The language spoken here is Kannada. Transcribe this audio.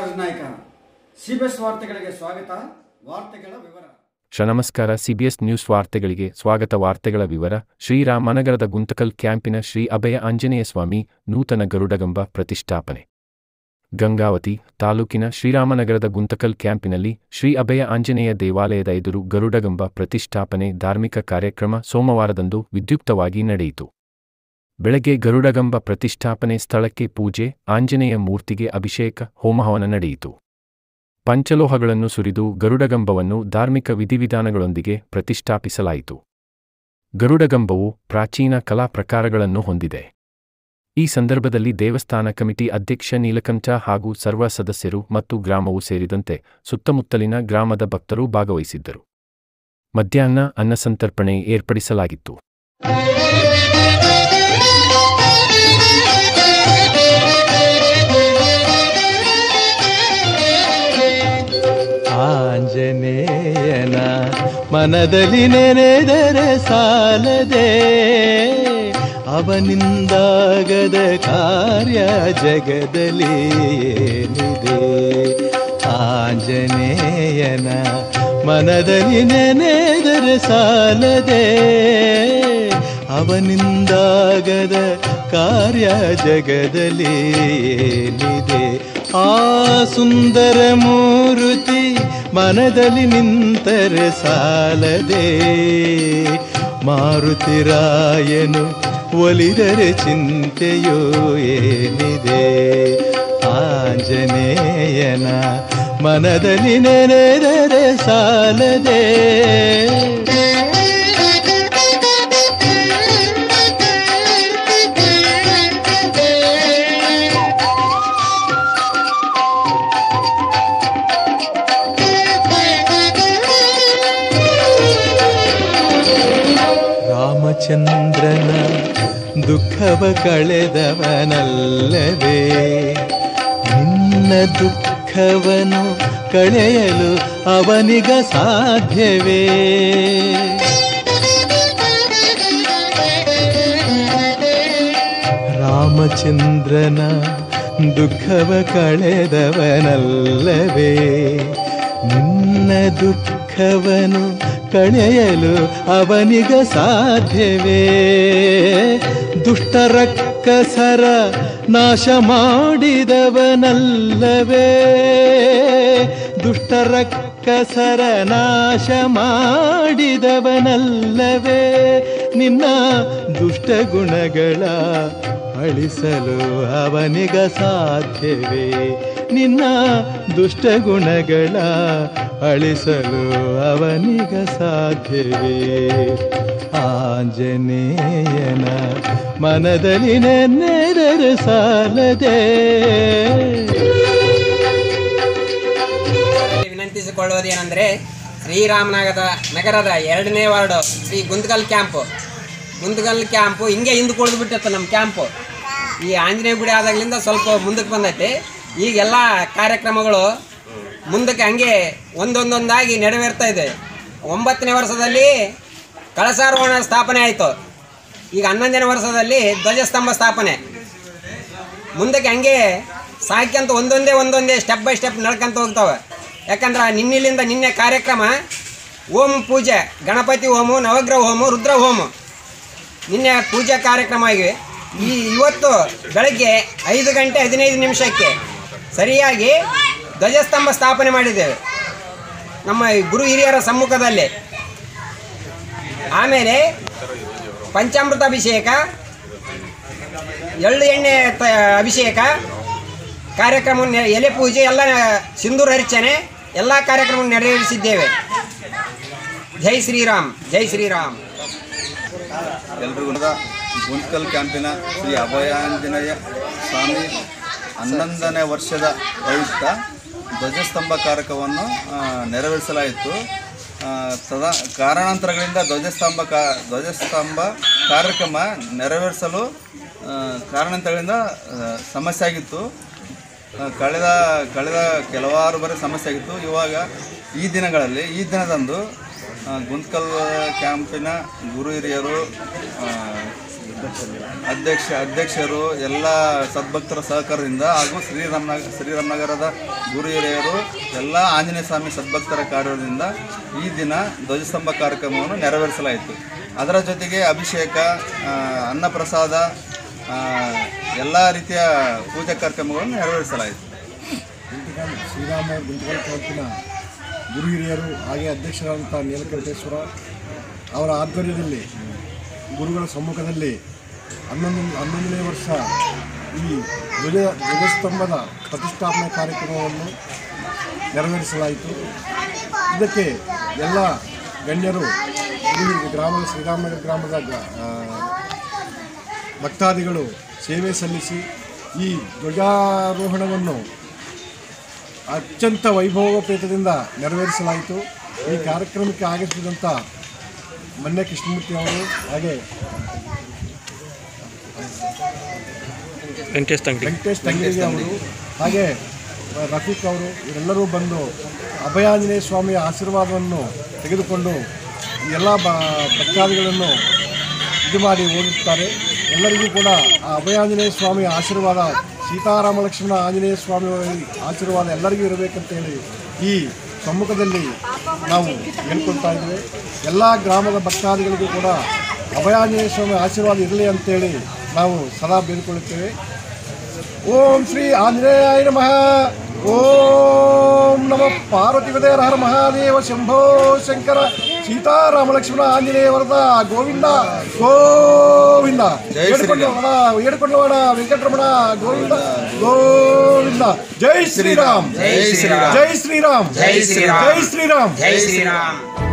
ನಾಗರಾಜ ನಾಯ್ಕ ಸಿಬಿಎಸ್ ವಾರ್ತೆಗಳಿಗೆ ಸ್ವಾಗತ ವಾರ್ತೆಗಳ ವಿವರ ಶ ನಮಸ್ಕಾರ ಸಿಬಿಎಸ್ ನ್ಯೂಸ್ ವಾರ್ತೆಗಳಿಗೆ ಸ್ವಾಗತ ವಾರ್ತೆಗಳ ವಿವರ ಶ್ರೀರಾಮನಗರದ ಗುಂತಕಲ್ ಕ್ಯಾಂಪಿನ ಶ್ರೀ ಅಭಯ ಆಂಜನೇಯ ಸ್ವಾಮಿ ನೂತನ ಗರುಡಗಂಬ ಪ್ರತಿಷ್ಠಾಪನೆ ಗಂಗಾವತಿ ತಾಲೂಕಿನ ಶ್ರೀರಾಮನಗರದ ಗುಂತಕಲ್ ಕ್ಯಾಂಪಿನಲ್ಲಿ ಶ್ರೀ ಅಭಯ ಆಂಜನೇಯ ದೇವಾಲಯದ ಎದುರು ಗರುಡಗಂಬ ಪ್ರತಿಷ್ಠಾಪನೆ ಧಾರ್ಮಿಕ ಕಾರ್ಯಕ್ರಮ ಸೋಮವಾರದಂದು ವಿದ್ಯುಕ್ತವಾಗಿ ನಡೆಯಿತು ಬೆಳಗ್ಗೆ ಗರುಡಗಂಬ ಪ್ರತಿಷ್ಠಾಪನೆ ಸ್ಥಳಕ್ಕೆ ಪೂಜೆ ಆಂಜನೇಯ ಮೂರ್ತಿಗೆ ಅಭಿಷೇಕ ಹೋಮಹವನ ನಡೆಯಿತು ಪಂಚಲೋಹಗಳನ್ನು ಸುರಿದು ಗರುಡಗಂಬವನ್ನು ಧಾರ್ಮಿಕ ವಿಧಿವಿಧಾನಗಳೊಂದಿಗೆ ಪ್ರತಿಷ್ಠಾಪಿಸಲಾಯಿತು ಗರುಡಗಂಬವು ಪ್ರಾಚೀನ ಕಲಾ ಪ್ರಕಾರಗಳನ್ನು ಹೊಂದಿದೆ ಈ ಸಂದರ್ಭದಲ್ಲಿ ದೇವಸ್ಥಾನ ಕಮಿಟಿ ಅಧ್ಯಕ್ಷ ನೀಲಕಂಠ ಹಾಗೂ ಸರ್ವ ಸದಸ್ಯರು ಮತ್ತು ಗ್ರಾಮವು ಸೇರಿದಂತೆ ಸುತ್ತಮುತ್ತಲಿನ ಗ್ರಾಮದ ಭಕ್ತರು ಭಾಗವಹಿಸಿದ್ದರು ಮಧ್ಯಾಹ್ನ ಅನ್ನಸಂತರ್ಪಣೆ ಏರ್ಪಡಿಸಲಾಗಿತ್ತು ಆಂಜನೇಯನ ಮನದಲ್ಲಿ ನೆನೆದರೆ ಸಾಲದೆ ಅವನಿಂದಾಗದ ಕಾರ್ಯ ಜಗದಲ್ಲಿ ಏನಿದೆ ಆಂಜನೇಯನ ಮನದಲ್ಲಿ ನೆನೆದರೆ ಸಾಲದೆ ಅವನಿಂದಾಗದ ಕಾರ್ಯ ಜಗದಲ್ಲಿ ಏನಿದೆ ಆ ಸುಂದರ ಮೂರುತಿ ಮನದಲ್ಲಿ ನಿಂತರೆ ಸಾಲದೆ ಮಾರುತಿರಾಯನು ಒಲಿದರೆ ಚಿಂತೆಯೋ ಏನಿದೆ ಆಂಜನೇಯನ ಮನದಲ್ಲಿ ನೆನೆದರೆ ಸಾಲದೆ ರಾಮಚಂದ್ರನ ದುಃಖವ ಕಳೆದವನಲ್ಲವೇ ನಿನ್ನ ದುಃಖವನು ಕಳೆಯಲು ಅವನಿಗ ಸಾಧ್ಯವೇ ರಾಮಚಂದ್ರನ ದುಃಖವ ಕಳೆದವನಲ್ಲವೇ ನಿನ್ನ ದುಃಖವನು ಕಳೆಯಲು ಅವನಿಗ ಸಾಧ್ಯವೇ ದುಷ್ಟರಕ್ಕಸರ ನಾಶ ಮಾಡಿದವನಲ್ಲವೇ ದುಷ್ಟರಕ್ಕಸರ ನಾಶ ಮಾಡಿದವನಲ್ಲವೇ ನಿನ್ನ ದುಷ್ಟ ಗುಣಗಳ ಅಳಿಸಲು ಅವನಿಗ ಸಾಧ್ಯವೇ ನಿನ್ನ ದುಷ್ಟ ಗುಣಗಳ ಅಳಿಸಲು ಅವನಿಗ ಸಾಧ್ಯವೇ ಆಂಜನೇಯನ ಮನದಲ್ಲಿ ನೆನೆದರೆ ಸಾಲದೆ ವಿನಂತಿಸಿಕೊಳ್ಳುವುದೇನೆಂದರೆ ಶ್ರೀರಾಮನಗರದ ನಗರದ ಎರಡನೇ ward Shri Guntakal camp Guntakal camp ಹಿಂಗೆ ಹಿಂದೆ ಕುಳಿದು ಬಿಟ್ಟಿತ್ತು ನಮ್ಮ ಕ್ಯಾಂಪು ಈ ಆಂಜನೇಯ ಗುಡಿ ಆದಾಗಲಿಂದ ಸ್ವಲ್ಪ ಮುಂದಕ್ಕೆ ಬಂದೈತೆ ಈಗೆಲ್ಲ ಕಾರ್ಯಕ್ರಮಗಳು ಮುಂದಕ್ಕೆ ಹಂಗೆ ಒಂದೊಂದೊಂದಾಗಿ ನೆರವೇರ್ತಾ ಇದೆ ಒಂಬತ್ತನೇ ವರ್ಷದಲ್ಲಿ ಕಳಸಾರೋಹಣ ಸ್ಥಾಪನೆ ಆಯಿತು ಈಗ ಹನ್ನೊಂದನೇ ವರ್ಷದಲ್ಲಿ ಧ್ವಜಸ್ತಂಭ ಸ್ಥಾಪನೆ ಮುಂದಕ್ಕೆ ಹಂಗೆ ಸಾಕ್ಯಂತ ಒಂದೊಂದೇ ಒಂದೊಂದೇ ಸ್ಟೆಪ್ ಬೈ ಸ್ಟೆಪ್ ನಡ್ಕೊಂತ ಹೋಗ್ತಾವೆ ಯಾಕಂದ್ರೆ ನಿನ್ನಿಲಿಂದ ನಿನ್ನೆ ಕಾರ್ಯಕ್ರಮ ಓಂ ಪೂಜೆ ಗಣಪತಿ ಹೋಮು ನವಗ್ರಹ ಹೋಮು ರುದ್ರ ಹೋಮು ನಿನ್ನೆ ಪೂಜೆ ಕಾರ್ಯಕ್ರಮ ಆಗಿವೆ ಈ ಇವತ್ತು ಬೆಳಗ್ಗೆ ಐದು ಗಂಟೆ ಹದಿನೈದು ನಿಮಿಷಕ್ಕೆ ಸರಿಯಾಗಿ ಧ್ವಜಸ್ತಂಭ ಸ್ಥಾಪನೆ ಮಾಡಿದ್ದೇವೆ ನಮ್ಮ ಈ ಗುರು ಹಿರಿಯರ ಸಮ್ಮುಖದಲ್ಲಿ ಆಮೇಲೆ ಪಂಚಾಮೃತ ಅಭಿಷೇಕ ಎಳ್ಳು ಎಣ್ಣೆ ತ- ಅಭಿಷೇಕ ಕಾರ್ಯಕ್ರಮ ನೆ- ಎಲೆ ಪೂಜೆ ಎಲ್ಲ ಸಿಂಧೂರ ಅರ್ಚನೆ ಎಲ್ಲ ಕಾರ್ಯಕ್ರಮ ನೆರವೇರಿಸಿದ್ದೇವೆ ಜೈ ಶ್ರೀರಾಮ್ ಜೈ ಶ್ರೀರಾಮ್ ಎಲ್ರಿಗೂ ಗುಂತ್ಕಲ್ ಕ್ಯಾಂಪಿನ ಶ್ರೀ ಅಭಯಾಂಜನೇಯ ಸ್ವಾಮಿ ಹನ್ನೊಂದನೇ ವರ್ಷದ ಪ್ರಯುಕ್ತ ಧ್ವಜಸ್ತಂಭ ಕಾರ್ಯಕ್ರಮವನ್ನು ಆ, ನೆರವೇರಿಸಲಾಯಿತು ಆ, ತದ ಕಾರಣಾಂತರಗಳಿಂದ ಧ್ವಜಸ್ತಂಭ ಕಾ ಧ್ವಜಸ್ತಂಭ ಕಾರ್ಯಕ್ರಮ ನೆರವೇರಿಸಲು ಆ, ಕಾರಣಾಂತರಗಳಿಂದ ಆ, ಸಮಸ್ಯೆ ಆಗಿತ್ತು ಆ, ಕಳೆದ ಕಳೆದ ಕೆಲವಾರು ಬಾರಿ ಸಮಸ್ಯೆ ಆಗಿತ್ತು ಇವಾಗ ಈ ದಿನಗಳಲ್ಲಿ ಈ ದಿನದಂದು ಆ, ಗುಂತ್ಕಲ್ ಕ್ಯಾಂಪಿನ ಗುರು ಹಿರಿಯರು ಆ, ಅಧ್ಯಕ್ಷ ಅಧ್ಯಕ್ಷರು ಎಲ್ಲ ಸದ್ಭಕ್ತರ ಸಹಕಾರದಿಂದ ಹಾಗೂ ಶ್ರೀರಾಮನಗರ ಶ್ರೀರಾಮನಗರದ ಗುರು ಹಿರಿಯರು ಎಲ್ಲ ಆಂಜನೇಯ ಸ್ವಾಮಿ ಸದ್ಭಕ್ತರ ಕಾರ್ಯದಿಂದ ಈ ದಿನ ಧ್ವಜಸ್ತಂಭ ಕಾರ್ಯಕ್ರಮವನ್ನು ನೆರವೇರಿಸಲಾಯಿತು ಅದರ ಜೊತೆಗೆ ಅಭಿಷೇಕ ಆ, ಅನ್ನಪ್ರಸಾದ ಎಲ್ಲ ರೀತಿಯ ಪೂಜಾ ಕಾರ್ಯಕ್ರಮಗಳನ್ನು ನೆರವೇರಿಸಲಾಯಿತು ಗುಂತಕಲ್ ಶ್ರೀರಾಮ ಗುಂತಕಲ್ ತಾಲೂಕಿನ ಗುರು ಹಿರಿಯರು ಹಾಗೆ ಅಧ್ಯಕ್ಷರಾದಂಥ ನೀಲಕಂಠೇಶ್ವರ ಅವರ ಆಧ್ವರ್ಯದಲ್ಲಿ ಗುರುಗಳ ಸಮ್ಮುಖದಲ್ಲಿ ಹನ್ನೊಂದು ಹನ್ನೊಂದನೇ ವರ್ಷ ಈ ಧ್ವಜ ಧ್ವಜಸ್ತಂಭದ ಪ್ರತಿಷ್ಠಾಪನೆ ಕಾರ್ಯಕ್ರಮವನ್ನು ನೆರವೇರಿಸಲಾಯಿತು ಇದಕ್ಕೆ ಎಲ್ಲ ಗಣ್ಯರು ಈ ಗ್ರಾಮದ ಶ್ರೀರಾಮನಗರ ಗ್ರಾಮದ ಗ- ಆ, ಭಕ್ತಾದಿಗಳು ಸೇವೆ ಸಲ್ಲಿಸಿ ಈ ಧ್ವಜಾರೋಹಣವನ್ನು ಅತ್ಯಂತ ವೈಭವೋಪೇತದಿಂದ ನೆರವೇರಿಸಲಾಯಿತು ಈ ಕಾರ್ಯಕ್ರಮಕ್ಕೆ ಆಗಮಿಸಿದಂಥ ಮನ್ಯ ಕೃಷ್ಣಮೂರ್ತಿ ಅವರು ಹಾಗೆ ವೆಂಕಟೇಶ್ ತಂಗಿರಿಗೆ ಅವರು ಹಾಗೆ ರಫೀಕ್ ಅವರು ಇವರೆಲ್ಲರೂ ಬಂದು ಅಭಯಾಂಜನೇಯ ಸ್ವಾಮಿಯ ಆಶೀರ್ವಾದವನ್ನು ತೆಗೆದುಕೊಂಡು ಈ ಎಲ್ಲ ಬ ಭಕ್ತಾದಿಗಳನ್ನು ಇದು ಮಾಡಿ ಹೋಗುತ್ತಾರೆ ಎಲ್ಲರಿಗೂ ಕೂಡ ಆ ಅಭಯಾಂಜನೇಯ ಸ್ವಾಮಿಯ ಆಶೀರ್ವಾದ ಸೀತಾರಾಮ ಲಕ್ಷ್ಮಣ ಆಂಜನೇಯ ಸ್ವಾಮಿ ಆಶೀರ್ವಾದ ಎಲ್ಲರಿಗೂ ಇರಬೇಕಂತೇಳಿ ಈ ಸಮ್ಮುಖದಲ್ಲಿ ನಾವು ಹೇಳ್ಕೊಳ್ತಾ ಇದ್ದೇವೆ ಎಲ್ಲ ಗ್ರಾಮದ ಭಕ್ತಾದಿಗಳಿಗೂ ಕೂಡ ಅಭಯಾಂಜನೇಯ ಸ್ವಾಮಿ ಆಶೀರ್ವಾದ ಇರಲಿ ಅಂತೇಳಿ ನಾವು ಸದಾ ಬೇಡಿಕೊಳ್ಳುತ್ತೇವೆ ಓಂ ಶ್ರೀ ಆಂಜನೇಯಾಯ ನಮಃ ಓಂ ನಮ ಪಾರ್ವತಿ ಹರ ಹರ ಮಹಾದೇವ ಶಂಭೋ ಶಂಕರ ಸೀತಾರಾಮ ಲಕ್ಷ್ಮಣ ಆಂಜನೇಯ ವರದ ಗೋವಿಂದ ಗೋವಿಂದ ಜೈ ಏಡ್ಕೊಂಡವಣ ಏಡ್ಕೊಂಡವಣ ವೆಂಕಟರಮಣ ಗೋವಿಂದ ಗೋವಿಂದ ಜೈ ಶ್ರೀರಾಮ್ ಜೈ ಶ್ರೀರಾಮ್ ಜೈ ಶ್ರೀರಾಮ್ ಜೈ ಶ್ರೀರಾಮ್ ಜೈ ಶ್ರೀರಾಮ್ ಜೈ ಶ್ರೀರಾಮ್